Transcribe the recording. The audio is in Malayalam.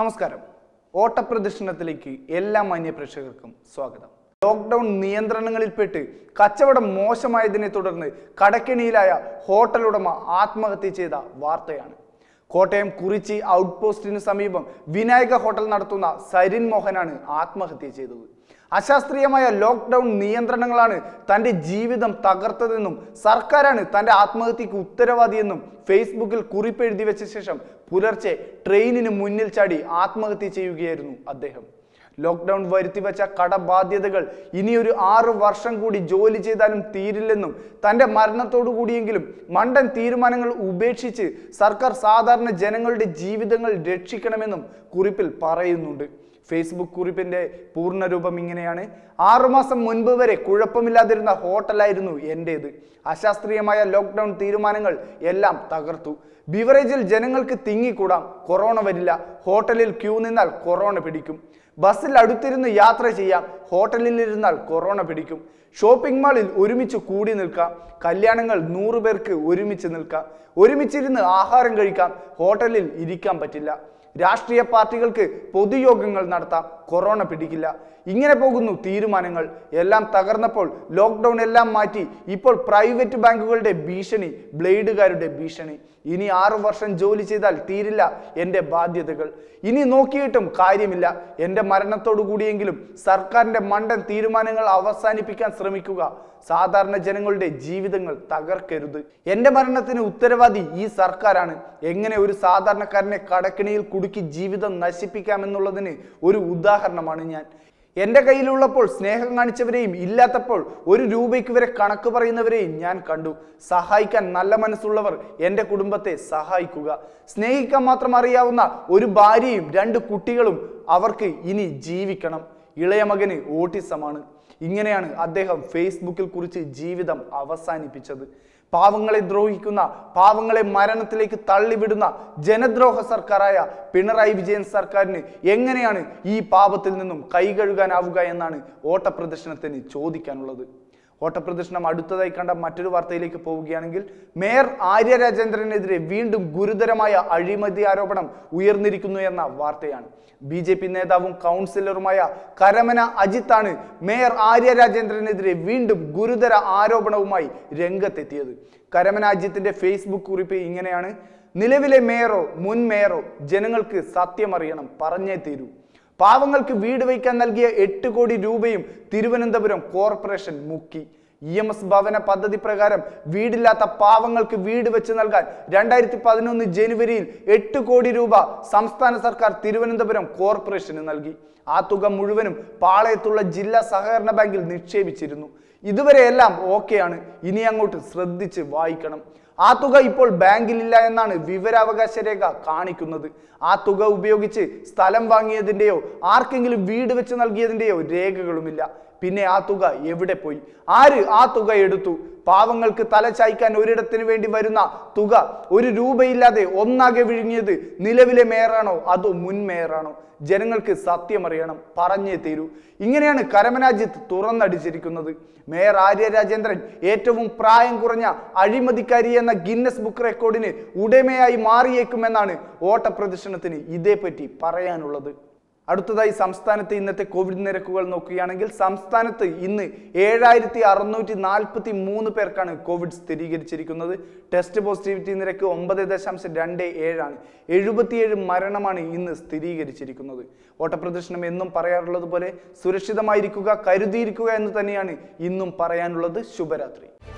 നമസ്കാരം ഓട്ടപ്രദർശനത്തിലേക്ക് എല്ലാ മാന്യ പ്രേക്ഷകർക്കും സ്വാഗതം ലോക്ക്ഡൌൺ നിയന്ത്രണങ്ങളിൽപ്പെട്ട് കച്ചവടം മോശമായതിനെ തുടർന്ന് കടക്കെണിയിലായ ഹോട്ടൽ ഉടമ ആത്മഹത്യ ചെയ്ത വാർത്തയാണ് കോട്ടയം കുറിച്ചി ഔട്ട് പോസ്റ്റിന് സമീപം വിനായക ഹോട്ടൽ നടത്തുന്ന സരിൻ മോഹനാണ് ആത്മഹത്യ ചെയ്തത് അശാസ്ത്രീയമായ ലോക്ക്ഡൌൺ നിയന്ത്രണങ്ങളാണ് തന്റെ ജീവിതം തകർത്തതെന്നും സർക്കാരാണ് തന്റെ ആത്മഹത്യക്ക് ഉത്തരവാദിയെന്നും ഫേസ്ബുക്കിൽ കുറിപ്പ് എഴുതി വെച്ച ശേഷം പുലർച്ചെ ട്രെയിനിന് മുന്നിൽ ചാടി ആത്മഹത്യ ചെയ്യുകയായിരുന്നു അദ്ദേഹം ലോക്ക്ഡൌൺ വരുത്തിവെച്ച കടബാധ്യതകൾ ഇനിയൊരു ആറ് വർഷം കൂടി ജോലി ചെയ്താലും തീരില്ലെന്നും തന്റെ മരണത്തോടു കൂടിയെങ്കിലും മണ്ടൻ തീരുമാനങ്ങൾ ഉപേക്ഷിച്ച് സർക്കാർ സാധാരണ ജനങ്ങളുടെ ജീവിതങ്ങൾ രക്ഷിക്കണമെന്നും കുറിപ്പിൽ പറയുന്നുണ്ട് ഫേസ്ബുക്ക് കുറിപ്പിന്റെ പൂർണ്ണരൂപം ഇങ്ങനെയാണ് ആറുമാസം മുൻപ് വരെ കുഴപ്പമില്ലാതിരുന്ന ഹോട്ടലായിരുന്നു എൻ്റേത് അശാസ്ത്രീയമായ ലോക്ക്ഡൌൺ തീരുമാനങ്ങൾ എല്ലാം തകർത്തു ബിവറേജിൽ ജനങ്ങൾക്ക് തിങ്ങിക്കൂടാം കൊറോണ വരില്ല ഹോട്ടലിൽ ക്യൂ നിന്നാൽ കൊറോണ പിടിക്കും ബസ്സിൽ അടുത്തിരുന്ന് യാത്ര ചെയ്യാം ഹോട്ടലിൽ ഇരുന്നാൽ കൊറോണ പിടിക്കും ഷോപ്പിംഗ് മാളിൽ ഒരുമിച്ച് കൂടി നിൽക്കാം കല്യാണങ്ങൾ നൂറ് പേർക്ക് ഒരുമിച്ച് നിൽക്കാം ഒരുമിച്ചിരുന്ന് ആഹാരം കഴിക്കാം ഹോട്ടലിൽ ഇരിക്കാൻ പറ്റില്ല രാഷ്ട്രീയ പാർട്ടികൾക്ക് പൊതുയോഗങ്ങൾ നടത്താം കൊറോണ പിടിക്കില്ല ഇങ്ങനെ പോകുന്നു തീരുമാനങ്ങൾ എല്ലാം തകർന്നപ്പോൾ ലോക്ക്ഡൗൺ എല്ലാം മാറ്റി ഇപ്പോൾ പ്രൈവറ്റ് ബാങ്കുകളുടെ ഭീഷണി ബ്ലേഡുകാരുടെ ഭീഷണി ഇനി ആറു വർഷം ജോലി ചെയ്താൽ തീരില്ല എൻ്റെ ബാധ്യതകൾ ഇനി നോക്കിയിട്ടും കാര്യമില്ല എൻ്റെ മരണത്തോടു കൂടിയെങ്കിലും സർക്കാരിൻ്റെ മണ്ടൻ തീരുമാനങ്ങൾ അവസാനിപ്പിക്കാൻ ശ്രമിക്കുക സാധാരണ ജനങ്ങളുടെ ജീവിതങ്ങൾ തകർക്കരുത് എൻ്റെ മരണത്തിന് ഉത്തരവാദി ഈ സർക്കാരാണ് എങ്ങനെ ഒരു സാധാരണക്കാരനെ കടക്കിണിയിൽ കുടുക്കി ജീവിതം നശിപ്പിക്കാമെന്നുള്ളതിന് ഒരു ഉദാഹരണമാണ് ഞാൻ എൻ്റെ കയ്യിലുള്ളപ്പോൾ സ്നേഹം കാണിച്ചവരെയും ഇല്ലാത്തപ്പോൾ ഒരു രൂപയ്ക്ക് വരെ കണക്ക് പറയുന്നവരെയും ഞാൻ കണ്ടു സഹായിക്കാൻ നല്ല മനസ്സുള്ളവർ എൻ്റെ കുടുംബത്തെ സഹായിക്കുക സ്നേഹിക്കാൻ മാത്രം അറിയാവുന്ന ഒരു ഭാര്യയും രണ്ട് കുട്ടികളും അവർക്ക് ഇനി ജീവിക്കണം ഇളയ മകന് ഓട്ടിസമാണ് ഇങ്ങനെയാണ് അദ്ദേഹം ഫേസ്ബുക്കിൽ കുറിച്ച് ജീവിതം അവസാനിപ്പിച്ചത് പാവങ്ങളെ ദ്രോഹിക്കുന്ന പാവങ്ങളെ മരണത്തിലേക്ക് തള്ളിവിടുന്ന ജനദ്രോഹ സർക്കാരായ പിണറായി വിജയൻ സർക്കാരിന് എങ്ങനെയാണ് ഈ പാപത്തിൽ നിന്നും കൈകഴുകാനാവുക എന്നാണ് ഓട്ടപ്രദർശനത്തിന് ചോദിക്കാനുള്ളത് ഓട്ടപ്രദർശനം അടുത്തതായി കണ്ട മറ്റൊരു വാർത്തയിലേക്ക് പോവുകയാണെങ്കിൽ മേയർ ആര്യ രാജേന്ദ്രനെതിരെ വീണ്ടും ഗുരുതരമായ അഴിമതി ആരോപണം ഉയർന്നിരിക്കുന്നു എന്ന വാർത്തയാണ് ബി ജെ പി നേതാവും കൗൺസിലറുമായ കരമന അജിത്താണ് മേയർ ആര്യ രാജേന്ദ്രനെതിരെ വീണ്ടും ഗുരുതര ആരോപണവുമായി രംഗത്തെത്തിയത് കരമന അജിത്തിന്റെ ഫേസ്ബുക്ക് കുറിപ്പ് ഇങ്ങനെയാണ് നിലവിലെ മേയറോ മുൻ മേയറോ ജനങ്ങൾക്ക് സത്യമറിയണം പറഞ്ഞേ തീരൂ പാവങ്ങൾക്ക് വീട് വയ്ക്കാൻ നൽകിയ എട്ട് കോടി രൂപയും തിരുവനന്തപുരം കോർപ്പറേഷൻ മുക്കി ഇ എം എസ് ഭവന പദ്ധതി പ്രകാരം വീടില്ലാത്ത പാവങ്ങൾക്ക് വീട് വെച്ച് നൽകാൻ രണ്ടായിരത്തി പതിനൊന്ന് ജനുവരിയിൽ എട്ട് കോടി രൂപ സംസ്ഥാന സർക്കാർ തിരുവനന്തപുരം കോർപ്പറേഷന് നൽകി ആ തുക മുഴുവനും പാളയത്തുള്ള ജില്ലാ സഹകരണ ബാങ്കിൽ നിക്ഷേപിച്ചിരുന്നു ഇതുവരെ എല്ലാം ഓക്കെയാണ് ഇനി അങ്ങോട്ട് ശ്രദ്ധിച്ച് വായിക്കണം ആ തുക ഇപ്പോൾ ബാങ്കിലില്ല എന്നാണ് വിവരാവകാശ രേഖ കാണിക്കുന്നത് ആ തുക ഉപയോഗിച്ച് സ്ഥലം വാങ്ങിയതിൻ്റെയോ ആർക്കെങ്കിലും വീട് വെച്ച് നൽകിയതിൻ്റെയോ രേഖകളുമില്ല പിന്നെ ആ തുക എവിടെ പോയി ആര് ആ തുക എടുത്തു പാവങ്ങൾക്ക് തല ചായ്ക്കാൻ ഒരിടത്തിന് വേണ്ടി വരുന്ന തുക ഒരു രൂപയില്ലാതെ ഒന്നാകെ വിഴുങ്ങിയത് നിലവിലെ മേയറാണോ അതോ മുൻ മേയറാണോ ജനങ്ങൾക്ക് സത്യമറിയണം പറഞ്ഞേ തീരൂ ഇങ്ങനെയാണ് കരമനാജിത്ത് തുറന്നടിച്ചിരിക്കുന്നത് മേയർ ആര്യ രാജേന്ദ്രൻ ഏറ്റവും പ്രായം കുറഞ്ഞ അഴിമതിക്കാരി എന്ന ഗിന്നസ് ബുക്ക് റെക്കോർഡിന് ഉടമയായി മാറിയേക്കുമെന്നാണ് ഓട്ടപ്രദർശനത്തിന് ഇതേപ്പറ്റി പറയാനുള്ളത് അടുത്തതായി സംസ്ഥാനത്തെ ഇന്നത്തെ കോവിഡ് നിരക്കുകൾ നോക്കുകയാണെങ്കിൽ സംസ്ഥാനത്ത് ഇന്ന് ഏഴായിരത്തി അറുന്നൂറ്റി നാൽപ്പത്തി മൂന്ന് പേർക്കാണ് കോവിഡ് സ്ഥിരീകരിച്ചിരിക്കുന്നത് ടെസ്റ്റ് പോസിറ്റിവിറ്റി നിരക്ക് ഒമ്പത് ദശാംശം രണ്ട് ഏഴാണ് എഴുപത്തിയേഴ് മരണമാണ് ഇന്ന് സ്ഥിരീകരിച്ചിരിക്കുന്നത് ഓട്ടപ്രദർശനം എന്നും പറയാറുള്ളത് പോലെ സുരക്ഷിതമായിരിക്കുക കരുതിയിരിക്കുക എന്ന് തന്നെയാണ് ഇന്നും പറയാനുള്ളത് ശുഭരാത്രി